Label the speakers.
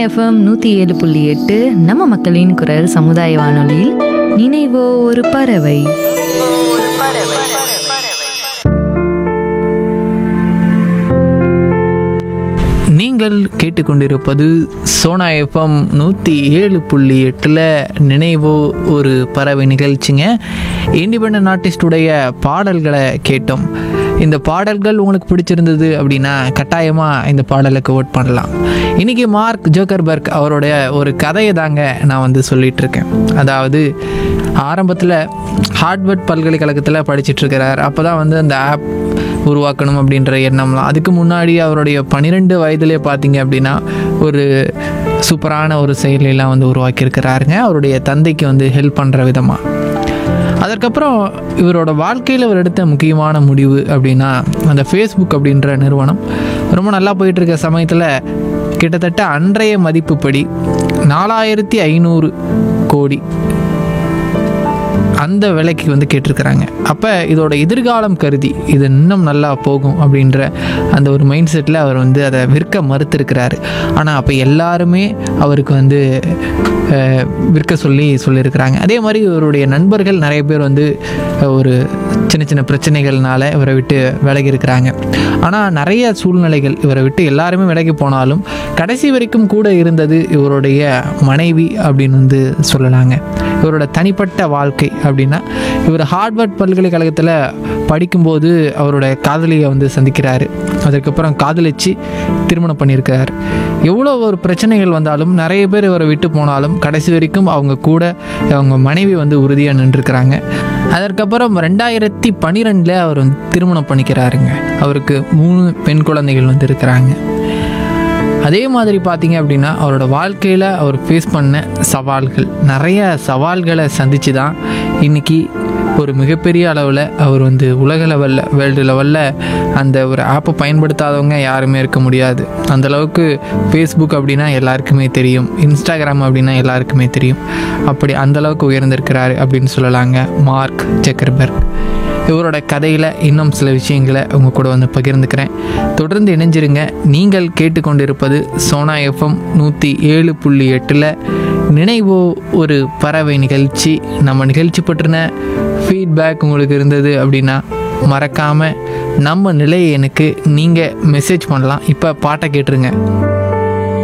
Speaker 1: FM நூற்றி ஏழு புள்ளி எட்டு நம்ம மக்களின் குரல் சமுதாய வானொலியில் நினைவோ ஒரு பறவை
Speaker 2: நீங்கள் கேட்டுக்கொண்டிருப்பது சோனா எஃப்எம் நூற்றி ஏழு புள்ளி எட்டில் நினைவோ ஒரு பறவை நிகழ்ச்சிங்க இண்டிபெண்ட் ஆர்டிஸ்டுடைய பாடல்களை கேட்டோம் இந்த பாடல்கள் உங்களுக்கு பிடிச்சிருந்தது அப்படின்னா கட்டாயமாக இந்த பாடலுக்கு ஓட் பண்ணலாம் இன்றைக்கி மார்க் ஜோக்கர்பர்க் அவருடைய ஒரு கதையை தாங்க நான் வந்து சொல்லிட்டு இருக்கேன் அதாவது ஆரம்பத்தில் ஹார்ட்வர்ட் பல்கலைக்கழகத்தில் படிச்சிட்டு இருக்கிறார் அப்போ தான் வந்து அந்த ஆப் உருவாக்கணும் அப்படின்ற எண்ணம்லாம் அதுக்கு முன்னாடி அவருடைய பன்னிரெண்டு வயதிலே பார்த்தீங்க அப்படின்னா ஒரு சூப்பரான ஒரு செயலிலாம் வந்து உருவாக்கியிருக்கிறாருங்க அவருடைய தந்தைக்கு வந்து ஹெல்ப் பண்ணுற விதமாக அதற்கப்புறம் இவரோட வாழ்க்கையில் இவர் எடுத்த முக்கியமான முடிவு அப்படின்னா அந்த ஃபேஸ்புக் அப்படின்ற நிறுவனம் ரொம்ப நல்லா போயிட்டு இருக்க சமயத்தில் கிட்டத்தட்ட அன்றைய மதிப்புப்படி நாலாயிரத்தி ஐநூறு கோடி அந்த விலைக்கு வந்து கேட்டிருக்கிறாங்க அப்போ இதோட எதிர்காலம் கருதி இது இன்னும் நல்லா போகும் அப்படின்ற அந்த ஒரு மைண்ட் செட்டில் அவர் வந்து அதை விற்க மறுத்திருக்கிறாரு ஆனால் அப்போ எல்லாருமே அவருக்கு வந்து அஹ், விற்க சொல்லி சொல்லியிருக்கிறாங்க அதே மாதிரி இவருடைய நண்பர்கள் நிறைய பேர் வந்து அஹ், ஒரு சின்ன சின்ன பிரச்சனைகள்னால இவரை விட்டு விலகி இருக்கிறாங்க ஆனால் நிறைய சூழ்நிலைகள் இவரை விட்டு எல்லாருமே விலகி போனாலும் கடைசி வரைக்கும் கூட இருந்தது இவருடைய மனைவி அப்படின்னு வந்து சொல்லலாங்க இவரோட தனிப்பட்ட வாழ்க்கை அப்படின்னா இவர் ஹார்வர்ட் பல்கலைக்கழகத்தில் படிக்கும்போது அவரோட காதலியை வந்து சந்திக்கிறாரு அதுக்கப்புறம் காதலிச்சு திருமணம் பண்ணியிருக்காரு எவ்வளோ ஒரு பிரச்சனைகள் வந்தாலும் நிறைய பேர் இவரை விட்டு போனாலும் கடைசி வரைக்கும் அவங்க கூட அவங்க மனைவி வந்து உறுதியாக நின்றுருக்கிறாங்க அதற்கப்புறம் ரெண்டாயிரத்தி பன்னிரெண்டில் அவர் வந்து திருமணம் பண்ணிக்கிறாருங்க அவருக்கு மூணு பெண் குழந்தைகள் வந்து இருக்கிறாங்க அதே மாதிரி பார்த்தீங்க அப்படின்னா அவரோட வாழ்க்கையில் அவர் ஃபேஸ் பண்ண சவால்கள் நிறைய சவால்களை சந்தித்து தான் இன்றைக்கி ஒரு மிகப்பெரிய அளவில் அவர் வந்து உலக லெவலில் வேர்ல்டு லெவலில் அந்த ஒரு ஆப்பை பயன்படுத்தாதவங்க யாருமே இருக்க முடியாது அந்த அளவுக்கு ஃபேஸ்புக் அப்படின்னா எல்லாருக்குமே தெரியும் இன்ஸ்டாகிராம் அப்படின்னா எல்லாருக்குமே தெரியும் அப்படி அந்த அளவுக்கு உயர்ந்திருக்கிறாரு அப்படின்னு சொல்லலாங்க மார்க் ஜக்கர்பர்க் இவரோட கதையில் இன்னும் சில விஷயங்களை உங்கள் கூட வந்து பகிர்ந்துக்கிறேன் தொடர்ந்து இணைஞ்சிருங்க நீங்கள் கேட்டுக்கொண்டிருப்பது சோனா எஃப்எம் நூற்றி ஏழு புள்ளி எட்டில் நினைவோ ஒரு பறவை நிகழ்ச்சி நம்ம நிகழ்ச்சி பற்றின ஃபீட்பேக் உங்களுக்கு இருந்தது அப்படின்னா மறக்காமல் நம்ம நிலையை எனக்கு நீங்கள் மெசேஜ் பண்ணலாம் இப்போ பாட்டை கேட்டுருங்க